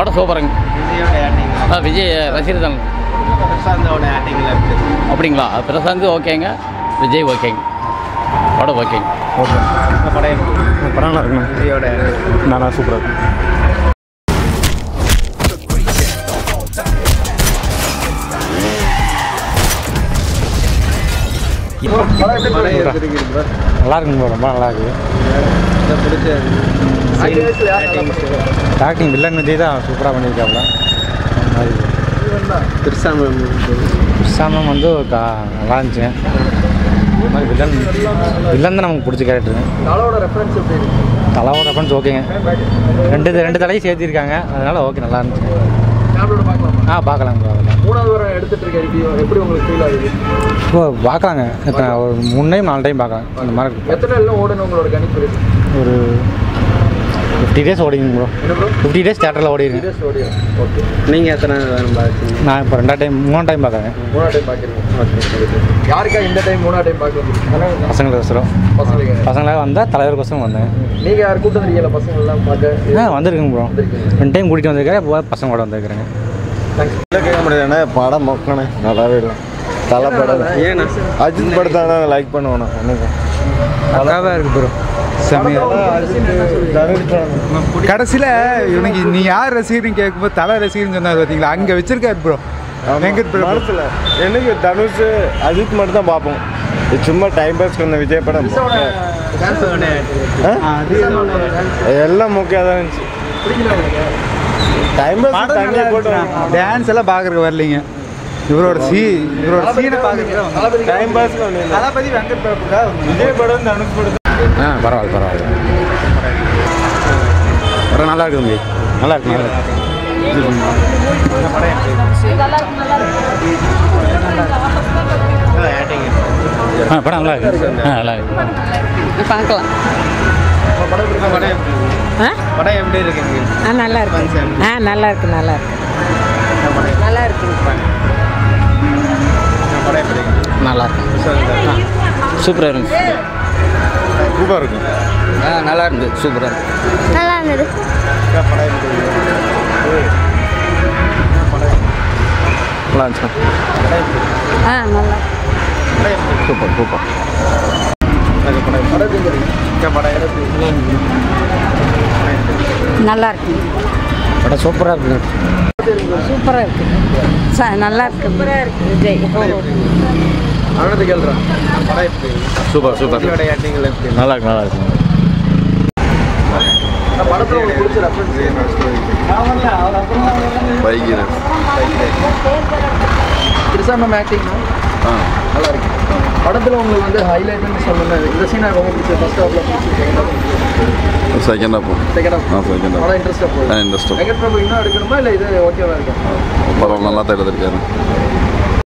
படம் சூப்பருங்க விஜயோட ஆக்டிங் ஆ விஜய் ரசிகர் தாங்க பிரசாந்தோட ஆக்டிங்ல எப்படி அப்படிங்களா பிரசாந்த் ஓகேங்க விஜய் ஓகேங்க படம் ஓகேங்க ஓகே இந்த படம் எப்படி? படம் நல்லா இருக்குண்ணா விஜயோட acting. நல்லா சூப்பராக இருக்கும் படம் எப்படி இருக்கு bro? நல்லா இருக்குங்க bro, ரொம்ப நல்லா இருக்கு இந்த பிடிச்ச acting ஆக்டிங் வில்லன் விஜய் தான் சூப்பராக பண்ணியிருக்காப்புல அந்த மாதிரி திருசாமி சாமம் வந்து கா நல்லா இருந்துச்சுங்க இந்த மாதிரி வில்லன் வில்லன் தான் நமக்கு பிடிச்ச கேரக்டருங்க தலோட ரெஃபரன்ஸ் எப்படி இருக்கு தலைவோட ரெஃபரன்ஸ் ஓகேங்க ரெண்டு ரெண்டு தலையும் சேர்த்திருக்காங்க அதனால ஓகே நல்லா இருந்துச்சு ஃபேமிலியோட பார்க்கலாமா ஆ பார்க்கலாம் bro, அதெல்லாம் மூணாவது வாரம் எடுத்துட்டு இருக்க ரிவ்யூ எப்படி உங்களுக்கு ஃபீல் ஆகுது இப்போ பார்க்கலாங்க எத்தனை ஒரு மூணு டைம் நாலு டைம் பார்க்கலாம் அந்த மாதிரி எத்தனை எல்லாம் ஓடணும் உங்களோட கணிப்பு இருக்கு ஒரு ஃபிஃப்டி டேஸ் ஓடிங்க ப்ரோ என்ன ப்ரோ ஃபிஃப்டி டேஸ் தேட்டரில் ஓடிடுங்க சீரியஸ் ஓடியோ ஓகே நீங்கள் எத்தனை வாரம் பார்த்தீங்க நான் இப்போ ரெண்டாவது டைம் மூணாவது டைம் பார்க்குறேன் மூணா டைம் பார்க்குறீங்க ஓகே யாருக்கா இந்த டைம் மூணா டைம் பார்க்க பசங்களுக்கோசரம் பசங்களுக்கு பசங்களாக வந்தால் தலைவருக்கோசரம் வந்தேன் நீங்கள் யார் கூட்டு வந்தீங்களா பசங்க எல்லாம் பார்க்க ஆ வந்திருக்குங்க ப்ரோ ரெண்டு டைம் கூட்டிகிட்டு வந்திருக்கிறேன் இப்போ பசங்களோட வந்திருக்கிறேங்க தேங்க்ஸ் கேட்க முடியாதுண்ணே படம் மொக்கணே நல்லாவே இல்லை தலை படம் ஏண்ணா அஜித் படத்தை தான் லைக் பண்ணுவேண்ணா எனக்கு நல்லாவே இருக்கு ப்ரோ கடைசியில் இவனுக்கு நீ யார் ரசிகர்னு கேட்கும்போது தலை ரசிகர்னு சொன்னார் பார்த்தீங்களா அங்கே வச்சிருக்காரு ப்ரோ வெங்கட் பிரபு மனசில் எனக்கு தனுஷ் அஜித் மட்டும் தான் பார்ப்போம் இது சும்மா டைம் பாஸ்க்கு வந்த விஜய் படம் ஆ? எல்லாம் முக்கியம் தான் இருந்துச்சு டைம் பாஸ் தனியாக போட்டு டான்ஸ் எல்லாம் பார்க்கறதுக்கு வரலைங்க இவரோட சீ இவரோட சீனை பார்க்கறதுக்கு டைம் பாஸ்க்கு ஒன்று தளபதி வெங்கட் பிரபுக்கா விஜய் படம் தனுஷ் படம் ஆ பரவாயில்ல பரவாயில்ல படம் நல்லா இருக்கு தம்பி நல்லா இருக்கு நல்லா இருக்கு ஆ படம் நல்லா இருக்கு ஆ நல்லா இருக்கு பார்க்கலாம் ஆ படம் எப்படி இருக்குங்க ஆ நல்லா இருக்கு ஆ நல்லா இருக்கு நல்லா இருக்கு நல்லா இருக்கு படம் எப்படி இருக்கு நல்லா இருக்கு சூப்பராக இருந்துச்சு சூப்பராக இருக்கும் ஆ நல்லா இருந்து சூப்பராக இருக்கு நல்லா இருந்தது படம் எப்படி நல்லா இருந்துச்சு ஆ நல்லா சூப்பர் சூப்பர் படம் எப்படி இருக்கு படம் எப்படி நல்லா இருக்கு படம் சூப்பராக இருக்கு சூப்பராக இருக்கு ச நல்லா இருக்கு சூப்பராக இருக்கு விஜய் ஆனந்த் கேள்றான் படம் எப்படி சூப்பர் சூப்பர் விஜயோட ஆக்டிங்ல எப்படி நல்லா இருக்கு நல்லா இருக்கு இந்த படத்துல உங்களுக்கு பிடிச்ச ரெஃபரன்ஸ் பைக்கிறேன் கிருஷ்ணம் ஆக்டிங் நல்லா இருக்கு படத்துல உங்களுக்கு வந்து ஹைலைட்னு சொல்லணும் இந்த சீனா ரொம்ப பிடிச்ச ஃபர்ஸ்ட் ஹாஃப்ல பிடிச்ச செகண்ட் அப்போ செகண்ட் ஹாஃப் ஆ செகண்ட் படம் இன்ட்ரெஸ்டாக போகுது இன்ட்ரெஸ்ட் வெங்கட் பிரபு இன்னும் எடுக்கணுமா இல்லை இது ஓகேவா இருக்கா பரவாயில்ல நல்லா தான் எடுத்திருக்காரு